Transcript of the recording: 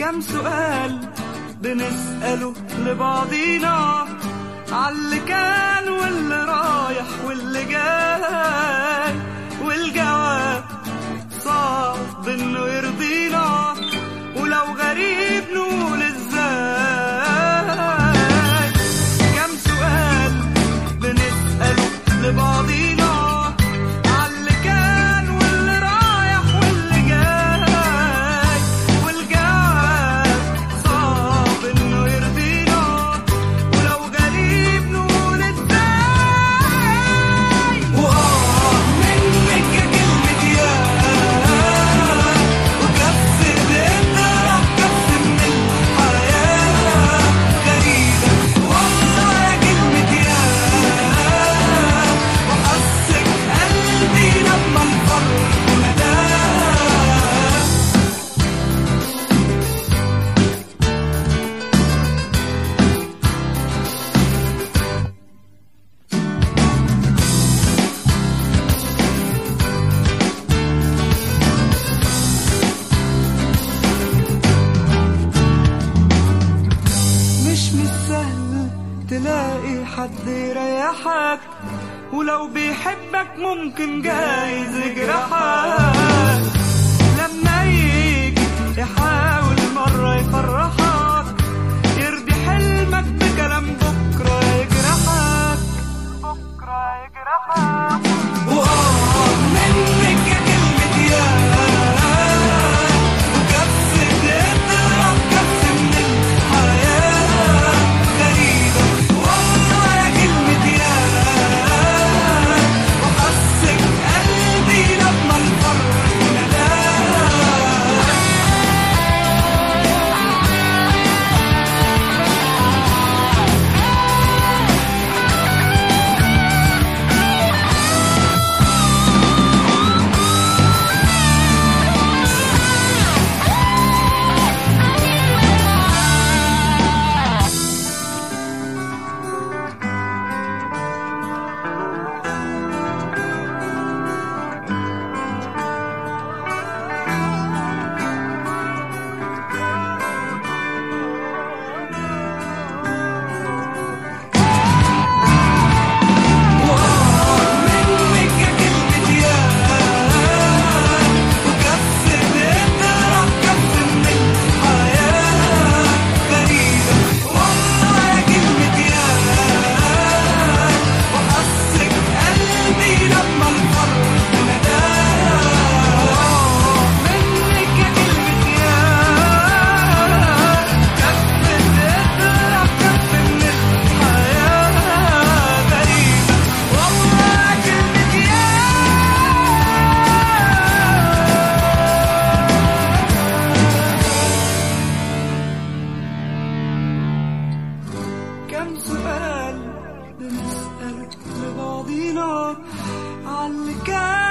كم سؤال بنسأله لبعضينا عاللي كان واللي رايح واللي جاي والجواب صعب انه يرضينا ولو غريب نقول ازاي كم سؤال بنسأله لبعضينا عاللي كان واللي رايح واللي جاي والجواب صعب انه يرضينا ولو غريب نقول ازاي واه منك يا كلمة يا وكف ايدينا كف من الحياة غريبة والله يا كلمة يا وحسك قلبي لما الفرق نداه مش من السهل تلاقي حد يريحك ولو بيحبك ممكن جايز يجرحك لما يجي يحاول مرة يفرحك يرضي حلمك بكلام بكرة يجرحك بكرة يجرحك وآه منك يا كلمة يا وكف ايدينا كف من الحياة غريبة والله يا كلمة يا وحسك قلبي لما الفرق نداه منك يا كلمة يا وكف ايدينا كف من الحياة غريبة والله يا كلمة يا وحسك قلبي لما الفرق نداه منك يا كلمة يا كف ايدينا كف من الحياة غريبة والله كلمة يا كم سؤال بنسأل لبعضينا عاللي كان